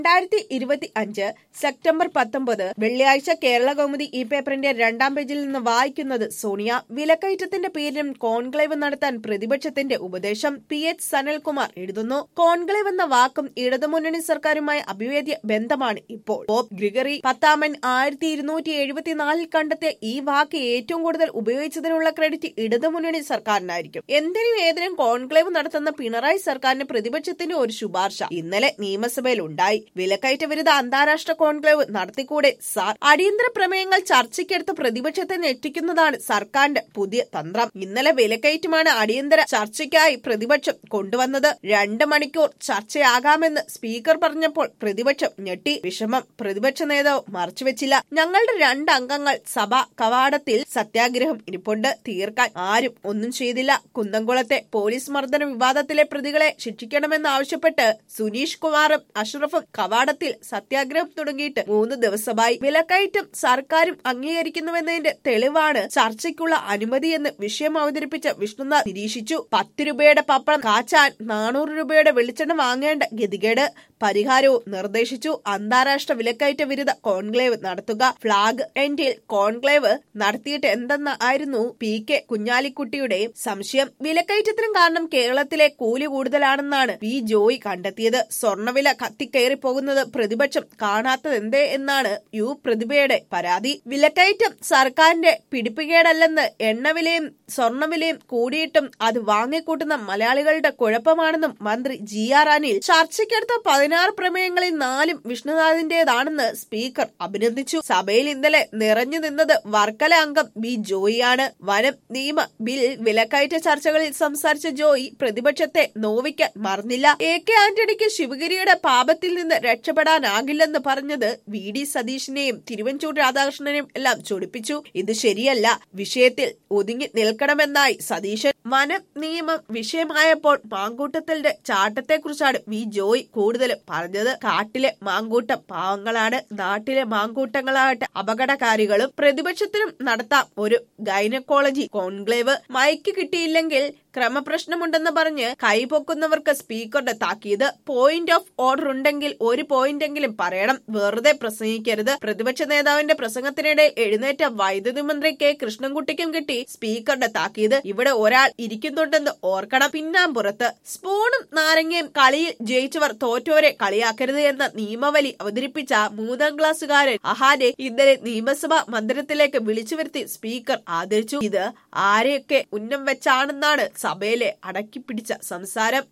രണ്ടായിരത്തി ഇരുപത്തി അഞ്ച് സെപ്റ്റംബർ പത്തൊമ്പത് വെള്ളിയാഴ്ച കേരള കൗമുദി ഈ പേപ്പറിന്റെ രണ്ടാം പേജിൽ നിന്ന് വായിക്കുന്നത് സോണിയ വിലക്കയറ്റത്തിന്റെ പേരിലും കോൺക്ലേവ് നടത്താൻ പ്രതിപക്ഷത്തിന്റെ ഉപദേശം പി എച്ച് സനൽകുമാർ എഴുതുന്നു കോൺക്ലേവ് എന്ന വാക്കും ഇടതുമുന്നണി സർക്കാരുമായി അഭിവേദ്യ ബന്ധമാണ് ഇപ്പോൾ പോപ്പ് ഗ്രിഗറി പത്താമൻ ആയിരത്തി ഇരുന്നൂറ്റി എഴുപത്തിനാലിൽ കണ്ടെത്തിയ ഈ വാക്ക് ഏറ്റവും കൂടുതൽ ഉപയോഗിച്ചതിനുള്ള ക്രെഡിറ്റ് ഇടതുമുന്നണി സർക്കാരിനായിരിക്കും എന്തിനും ഏതിനും കോൺക്ലേവ് നടത്തുന്ന പിണറായി സർക്കാരിന് പ്രതിപക്ഷത്തിന്റെ ഒരു ശുപാർശ ഇന്നലെ നിയമസഭയിൽ ഉണ്ടായി വിലക്കയറ്റ വിരുദ്ധ അന്താരാഷ്ട്ര കോൺക്ലേവ് നടത്തിക്കൂടെ സാർ അടിയന്തര പ്രമേയങ്ങൾ ചർച്ചയ്ക്കെടുത്ത് പ്രതിപക്ഷത്തെ ഞെട്ടിക്കുന്നതാണ് സർക്കാരിന്റെ പുതിയ തന്ത്രം ഇന്നലെ വിലക്കയറ്റമാണ് അടിയന്തര ചർച്ചയ്ക്കായി പ്രതിപക്ഷം കൊണ്ടുവന്നത് രണ്ട് മണിക്കൂർ ചർച്ചയാകാമെന്ന് സ്പീക്കർ പറഞ്ഞപ്പോൾ പ്രതിപക്ഷം ഞെട്ടി വിഷമം പ്രതിപക്ഷ നേതാവ് മറച്ചുവെച്ചില്ല ഞങ്ങളുടെ രണ്ട് അംഗങ്ങൾ സഭ കവാടത്തിൽ സത്യാഗ്രഹം ഇരിപ്പുണ്ട് തീർക്കാൻ ആരും ഒന്നും ചെയ്തില്ല കുന്നംകുളത്തെ പോലീസ് മർദ്ദന വിവാദത്തിലെ പ്രതികളെ ശിക്ഷിക്കണമെന്നാവശ്യപ്പെട്ട് സുനീഷ് കുമാറും അഷ്റഫും കവാടത്തിൽ സത്യാഗ്രഹം തുടങ്ങിയിട്ട് മൂന്ന് ദിവസമായി വിലക്കയറ്റം സർക്കാരും അംഗീകരിക്കുന്നുവെന്നതിന്റെ തെളിവാണ് ചർച്ചയ്ക്കുള്ള അനുമതിയെന്ന് വിഷയം അവതരിപ്പിച്ച വിഷ്ണുനാഥ് നിരീക്ഷിച്ചു പത്ത് രൂപയുടെ പപ്പടം കാച്ചാൻ നാനൂറ് രൂപയുടെ വെളിച്ചെണ്ണ വാങ്ങേണ്ട ഗതികേട് പരിഹാരവും നിർദ്ദേശിച്ചു അന്താരാഷ്ട്ര വിലക്കയറ്റ വിരുദ്ധ കോൺക്ലേവ് നടത്തുക ഫ്ളാഗ് എൻഡിൽ കോൺക്ലേവ് നടത്തിയിട്ട് എന്തെന്നായിരുന്നു പി കെ കുഞ്ഞാലിക്കുട്ടിയുടെ സംശയം വിലക്കയറ്റത്തിനും കാരണം കേരളത്തിലെ കൂലി കൂടുതലാണെന്നാണ് വി ജോയി കണ്ടെത്തിയത് സ്വർണ്ണവില കത്തിക്കയറി പോകുന്നത് പ്രതിപക്ഷം കാണാത്തതെന്തേ എന്നാണ് യു പ്രതിഭയുടെ പരാതി വിലക്കയറ്റം സർക്കാരിന്റെ പിടിപ്പുകേടല്ലെന്ന് എണ്ണവിലയും സ്വർണ്ണവിലയും കൂടിയിട്ടും അത് വാങ്ങിക്കൂട്ടുന്ന മലയാളികളുടെ കുഴപ്പമാണെന്നും മന്ത്രി ജി ആർ അനിൽ ചർച്ചയ്ക്കെടുത്ത പതിനാറ് പ്രമേയങ്ങളിൽ നാലും വിഷ്ണുനാഥിന്റേതാണെന്ന് സ്പീക്കർ അഭിനന്ദിച്ചു സഭയിൽ ഇന്നലെ നിറഞ്ഞു നിന്നത് വർക്കല അംഗം ബി ജോയിയാണ് വനം നിയമ ബിൽ വിലക്കയറ്റ ചർച്ചകളിൽ സംസാരിച്ച ജോയി പ്രതിപക്ഷത്തെ നോവിക്കാൻ മറന്നില്ല എ കെ ആന്റണിക്ക് ശിവഗിരിയുടെ പാപത്തിൽ നിന്ന് രക്ഷപ്പെടാനാകില്ലെന്ന് പറഞ്ഞത് വി ഡി സതീഷിനെയും തിരുവഞ്ചൂർ രാധാകൃഷ്ണനെയും എല്ലാം ചൊടിപ്പിച്ചു ഇത് ശരിയല്ല വിഷയത്തിൽ ഒതുങ്ങി നിൽക്കണമെന്നായി സതീശൻ വനം നിയമം വിഷയമായപ്പോൾ മാങ്കൂട്ടത്തിന്റെ ചാട്ടത്തെക്കുറിച്ചാണ് വി ജോയ് കൂടുതലും പറഞ്ഞത് കാട്ടിലെ മാങ്കൂട്ടം പാവങ്ങളാണ് നാട്ടിലെ മാങ്കൂട്ടങ്ങളാകട്ടെ അപകടകാരികളും പ്രതിപക്ഷത്തിനും നടത്താം ഒരു ഗൈനക്കോളജി കോൺക്ലേവ് മൈക്ക് കിട്ടിയില്ലെങ്കിൽ ക്രമപ്രശ്നമുണ്ടെന്ന് പറഞ്ഞ് കൈപൊക്കുന്നവർക്ക് സ്പീക്കറുടെ താക്കീത് പോയിന്റ് ഓഫ് ഓർഡർ ഉണ്ടെങ്കിൽ ഒരു പോയിന്റെങ്കിലും പറയണം വെറുതെ പ്രസംഗിക്കരുത് പ്രതിപക്ഷ നേതാവിന്റെ പ്രസംഗത്തിനിടെ എഴുന്നേറ്റ വൈദ്യുതി മന്ത്രി കെ കൃഷ്ണൻകുട്ടിക്കും കിട്ടി സ്പീക്കറുടെ താക്കീത് ഇവിടെ ഒരാൾ ഇരിക്കുന്നുണ്ടെന്ന് ഓർക്കണം പിന്നാമ്പുറത്ത് സ്പൂണും നാരങ്ങയും കളിയിൽ ജയിച്ചവർ തോറ്റോരെ കളിയാക്കരുത് എന്ന നിയമവലി അവതരിപ്പിച്ച മൂന്നാം ക്ലാസ്സുകാരൻ അഹാനെ ഇന്നലെ നിയമസഭാ മന്ദിരത്തിലേക്ക് വിളിച്ചു വരുത്തി സ്പീക്കർ ആദരിച്ചു ഇത് ആരെയൊക്കെ ഉന്നം വെച്ചാണെന്നാണ് സഭയിലെ അടക്കിപ്പിടിച്ച സംസാരം